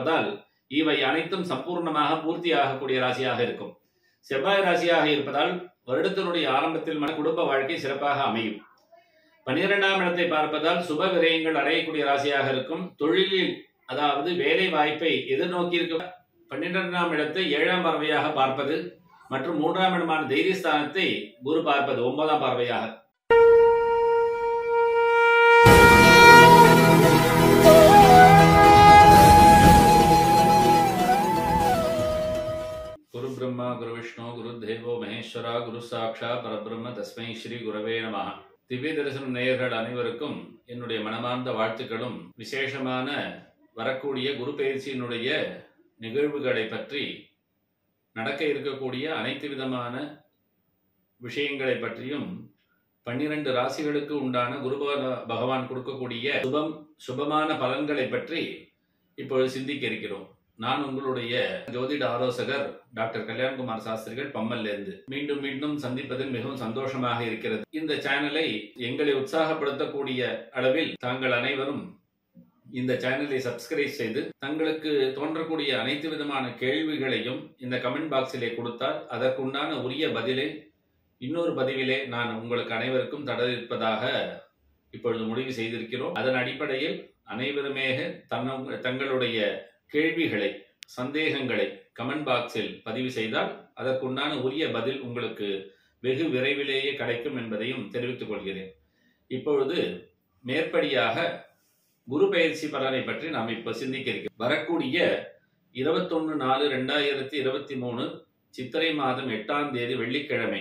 பார்ப்பதால் இவை அனைத்தும் சம்பூர்ணமாக பூர்த்தியாகக்கூடிய ராசியாக இருக்கும் செவ்வாய் ராசியாக இருப்பதால் வருடத்தினுடைய ஆரம்பத்தில் மன குடும்ப வாழ்க்கை சிறப்பாக அமையும் பனிரெண்டாம் இடத்தை பார்ப்பதால் சுப விரயங்கள் அடையக்கூடிய ராசியாக இருக்கும் தொழிலில் அதாவது வேலை வாய்ப்பை எதிர்நோக்கி இருக்க பன்னிரெண்டாம் இடத்தை ஏழாம் பார்வையாக பார்ப்பது மற்றும் மூன்றாம் இடமான தைரியஸ்தானத்தை குரு பார்ப்பது ஒன்பதாம் பார்வையாக குரு பிரம்மா குரு விஷ்ணு குரு தேவோ மகேஸ்வரா குரு சாட்சா பரபிரம்ம தஸ்மை ஸ்ரீ குரவே நமஹ திவ்ய தரிசனம் நேயர்கள் அனைவருக்கும் என்னுடைய மனமார்ந்த வாழ்த்துக்களும் விசேஷமான வரக்கூடிய குரு பயிற்சியினுடைய நிகழ்வுகளை பற்றி நடக்க இருக்கக்கூடிய அனைத்து விதமான விஷயங்களை பற்றியும் பன்னிரண்டு ராசிகளுக்கு உண்டான குரு பகவ- பகவான் கொடுக்கக்கூடிய சுபம் சுபமான பலன்களை பற்றி இப்பொழுது சிந்திக்க இருக்கிறோம் நான் உங்களுடைய ஜோதிட ஆலோசகர் டாக்டர் கல்யாண்குமார் சாஸ்திரிகள் பம்மல்ல இருந்து மீண்டும் மீண்டும் சந்திப்பதில் மிகவும் சந்தோஷமாக இருக்கிறது இந்த சேனலை எங்களை உற்சாகப்படுத்தக்கூடிய அளவில் தாங்கள் அனைவரும் இந்த சேனலை சப்ஸ்கிரைப் செய்து தங்களுக்கு தோன்றக்கூடிய அனைத்து விதமான கேள்விகளையும் இந்த கமெண்ட் பாக்ஸிலே கொடுத்தால் அதற்குண்டான உரிய பதிலை இன்னொரு பதிவிலே நான் உங்களுக்கு அனைவருக்கும் தடவிருப்பதாக இப்பொழுது முடிவு செய்திருக்கிறோம் அதன் அடிப்படையில் அனைவருமே தன்ன தங்களுடைய கேள்விகளை சந்தேகங்களை கமெண்ட் பாக்ஸில் பதிவு செய்தால் அதற்குண்டான உரிய பதில் உங்களுக்கு வெகு விரைவிலேயே கிடைக்கும் என்பதையும் தெரிவித்துக் கொள்கிறேன் இப்பொழுது மேற்படியாக குரு பயிற்சி பலனை பற்றி நாம் இப்ப சிந்திக்க இருக்கிறோம் வரக்கூடிய இருபத்தொன்னு நாலு ரெண்டாயிரத்தி இருபத்தி மூணு சித்திரை மாதம் எட்டாம் தேதி வெள்ளிக்கிழமை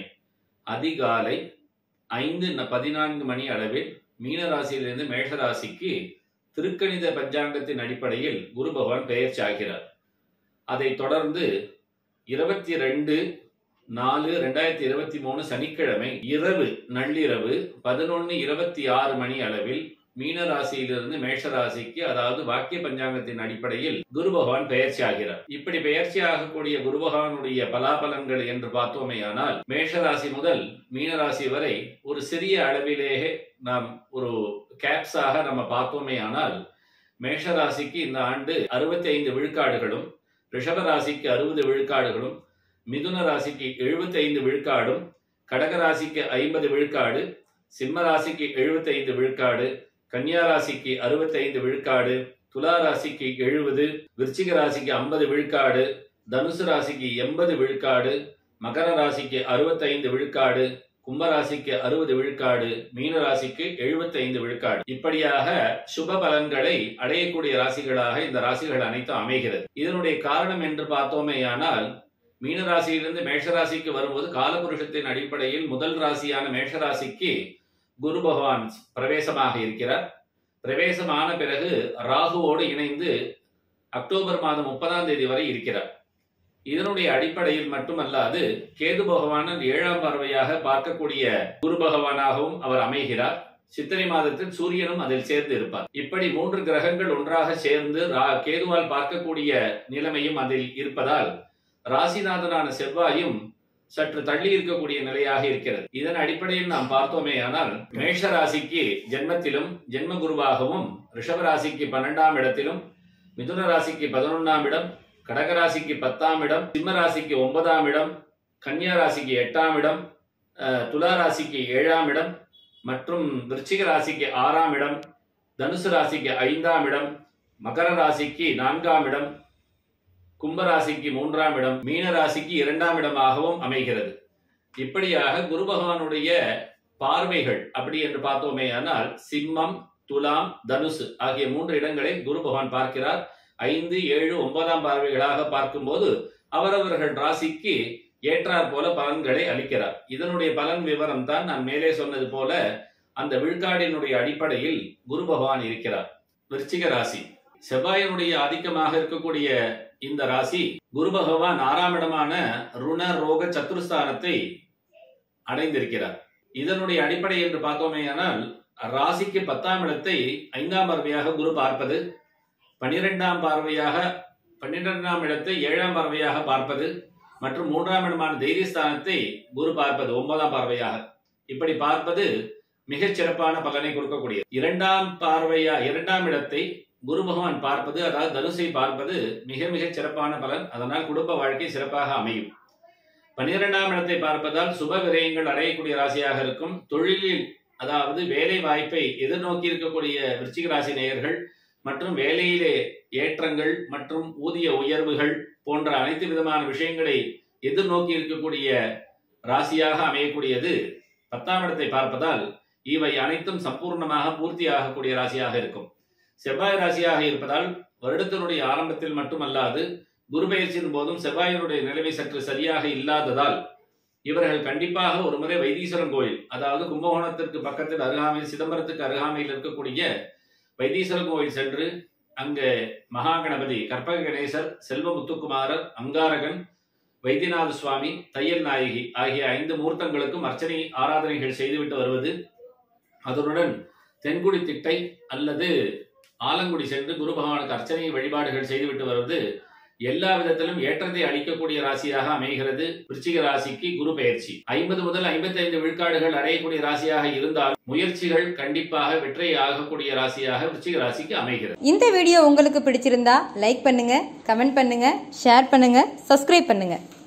அதிகாலை ஐந்து ந- பதினான்கு மணி அளவில் மீன ராசியிலிருந்து மேஷ ராசிக்கு திருக்கணித பஞ்சாங்கத்தின் அடிப்படையில் குரு பகவான் பெயர்ச்சி ஆகிறார் அதைத் தொடர்ந்து இருபத்தி ரெண்டு நாலு ரெண்டாயிரத்தி இருபத்தி மூணு சனிக்கிழமை இரவு நள்ளிரவு பதினொன்னு இருபத்தி ஆறு மணி அளவில் மீன ராசியிலிருந்து மேஷ ராசிக்கு அதாவது வாக்கிய பஞ்சாங்கத்தின் அடிப்படையில் குரு பகவான் பெயர்ச்சி ஆகிறார் இப்படி பெயர்ச்சி ஆகக்கூடிய குரு பகவானுடைய பலாபலன்கள் என்று பார்த்தோமேயானால் மேஷ ராசி முதல் மீன ராசி வரை ஒரு சிறிய அளவிலேயே நாம் ஒரு கேப்ஸாக நம்ம பார்த்தோமே ஆனால் மேஷ ராசிக்கு இந்த ஆண்டு அறுபத்தி ஐந்து விழுக்காடுகளும் ரிஷப ராசிக்கு அறுபது விழுக்காடுகளும் மிதுன ராசிக்கு 75 விழுக்காடும் கடக ராசிக்கு ஐம்பது விழுக்காடு சிம்ம ராசிக்கு 75 விழுக்காடு கன்னியா ராசிக்கு 65 விழுக்காடு துலா ராசிக்கு எழுபது விருச்சிக ராசிக்கு ஐம்பது விழுக்காடு தனுசு ராசிக்கு எண்பது விழுக்காடு மகர ராசிக்கு 65 விழுக்காடு கும்பராசிக்கு அறுபது விழுக்காடு மீன ராசிக்கு 75 விழுக்காடு இப்படியாக சுப பலன்களை அடையக்கூடிய ராசிகளாக இந்த ராசிகள் அனைத்தும் அமைகிறது இதனுடைய காரணம் என்று பார்த்தோமேயானால் மீன ராசியிலிருந்து மேஷ ராசிக்கு வரும்போது காலபுருஷத்தின் அடிப்படையில் முதல் ராசியான மேஷ ராசிக்கு குரு பகவான் பிரவேசமாக இருக்கிறார் பிரவேசமான பிறகு ராகுவோடு இணைந்து அக்டோபர் மாதம் முப்பதாம் தேதி வரை இருக்கிறார் இதனுடைய அடிப்படையில் மட்டுமல்லாது கேது பகவான் ஏழாம் பார்வையாக பார்க்கக்கூடிய குரு பகவானாகவும் அவர் அமைகிறார் சித்திரை மாதத்தில் சூரியனும் அதில் சேர்ந்து இருப்பார் இப்படி மூன்று கிரகங்கள் ஒன்றாக சேர்ந்து ரா- கேதுவால் பார்க்கக்கூடிய நிலைமையும் அதில் இருப்பதால் ராசிநாதனான செவ்வாயும் சற்று தள்ளி இருக்கக்கூடிய நிலையாக இருக்கிறது இதன் அடிப்படையில் நாம் பார்த்தோமே ஆனால் மேஷ ராசிக்கு ஜென்மத்திலும் ஜென்ம குருவாகவும் ரிஷப ராசிக்கு பன்னெண்டாம் இடத்திலும் மிதுன ராசிக்கு பதினொன்றாம் இடம் கடக ராசிக்கு பத்தாம் இடம் சிம்ம ராசிக்கு ஒன்பதாம் இடம் கன்னியா ராசிக்கு எட்டாம் இடம் அஹ், துலா ராசிக்கு ஏழாம் இடம் மற்றும் விருச்சிக ராசிக்கு ஆறாம் இடம் தனுசு ராசிக்கு ஐந்தாம் இடம் மகர ராசிக்கு நான்காம் இடம் கும்ப ராசிக்கு மூன்றாம் இடம் மீன ராசிக்கு இரண்டாம் இடமாகவும் அமைகிறது இப்படியாக குரு பகவானுடைய பார்வைகள் அப்படி என்று பார்த்தோமே ஆனால் சிம்மம் துலாம் தனுசு ஆகிய மூன்று இடங்களை குரு பகவான் பார்க்கிறார் ஐந்து ஏழு ஒன்பதாம் பார்வைகளாக பார்க்கும்போது அவரவர்கள் ராசிக்கு ஏற்றாற் போல பலன்களை அளிக்கிறார் இதனுடைய பலன் விவரம் தான் நான் மேலே சொன்னது போல அந்த விழுக்காடினுடைய அடிப்படையில் குரு பகவான் இருக்கிறார் விருச்சிக ராசி செவ்வாயினுடைய ஆதிக்கமாக இருக்கக்கூடிய இந்த ராசி குரு பகவான் ஆறாம் இடமான ருண ரோக சத்துருஸ்தானத்தை அடைந்திருக்கிறார் இதனுடைய அடிப்படை என்று பார்த்தோமேயானால் ராசிக்கு பத்தாம் இடத்தை ஐந்தாம் பார்வையாக குரு பார்ப்பது பனிரெண்டாம் பார்வையாக பன்னிரெண்டாம் இடத்தை ஏழாம் பார்வையாக பார்ப்பது மற்றும் மூன்றாம் இடமான தைரியஸ்தானத்தை குரு பார்ப்பது ஒன்பதாம் பார்வையாக இப்படி பார்ப்பது மிகச் சிறப்பான பலனை கொடுக்கக்கூடியது இரண்டாம் பார்வையா இரண்டாம் இடத்தை குரு பகவான் பார்ப்பது அதாவது தனுசை பார்ப்பது மிக மிக சிறப்பான பலன் அதனால் குடும்ப வாழ்க்கை சிறப்பாக அமையும் பன்னிரெண்டாம் இடத்தை பார்ப்பதால் சுப விரயங்கள் அடையக்கூடிய ராசியாக இருக்கும் தொழிலில் அதாவது வேலை வாய்ப்பை எதிர்நோக்கி இருக்கக்கூடிய விருச்சிக ராசி நேயர்கள் மற்றும் வேலையிலே ஏற்றங்கள் மற்றும் ஊதிய உயர்வுகள் போன்ற அனைத்து விதமான விஷயங்களை எதிர்நோக்கி இருக்கக்கூடிய ராசியாக அமையக்கூடியது பத்தாம் இடத்தை பார்ப்பதால் இவை அனைத்தும் சம்பூர்ணமாக பூர்த்தியாகக்கூடிய ராசியாக இருக்கும் செவ்வாய் ராசியாக இருப்பதால் வருடத்தினுடைய ஆரம்பத்தில் மட்டுமல்லாது குரு பயிற்சியின் போதும் செவ்வாயினுடைய நிலைமை சற்று சரியாக இல்லாததால் இவர்கள் கண்டிப்பாக ஒரு முறை வைத்தீஸ்வரன் கோயில் அதாவது கும்பகோணத்திற்கு பக்கத்தில் அருகாமையில் சிதம்பரத்துக்கு அருகாமையில் இருக்கக்கூடிய வைத்தீஸ்வரன் கோயில் சென்று அங்கு மகா கணபதி கற்பக கணேசர் செல்வ முத்துக்குமாரர் அங்காரகன் வைத்தியநாத சுவாமி தையல் நாயகி ஆகிய ஐந்து மூர்த்தங்களுக்கும் அர்ச்சனை ஆராதனைகள் செய்துவிட்டு வருவது அதனுடன் தென்குடி திட்டை அல்லது ஆலங்குடி சென்று குரு பகவானுக்கு அர்ச்சனை வழிபாடுகள் செய்துவிட்டு வருவது எல்லா விதத்திலும் ஏற்றத்தை அளிக்கக்கூடிய ராசியாக அமைகிறது விருச்சிக ராசிக்கு குரு பெயர்ச்சி ஐம்பது முதல் ஐம்பத்தி ஐந்து விழுக்காடுகள் அடையக்கூடிய ராசியாக இருந்தால் முயற்சிகள் கண்டிப்பாக வெற்றி ஆகக்கூடிய ராசியாக விருச்சிக ராசிக்கு அமைகிறது இந்த வீடியோ உங்களுக்கு பிடிச்சிருந்தா லைக் பண்ணுங்க கமெண்ட் பண்ணுங்க ஷேர் பண்ணுங்க சப்ஸ்கிரைப் பண்ணுங்க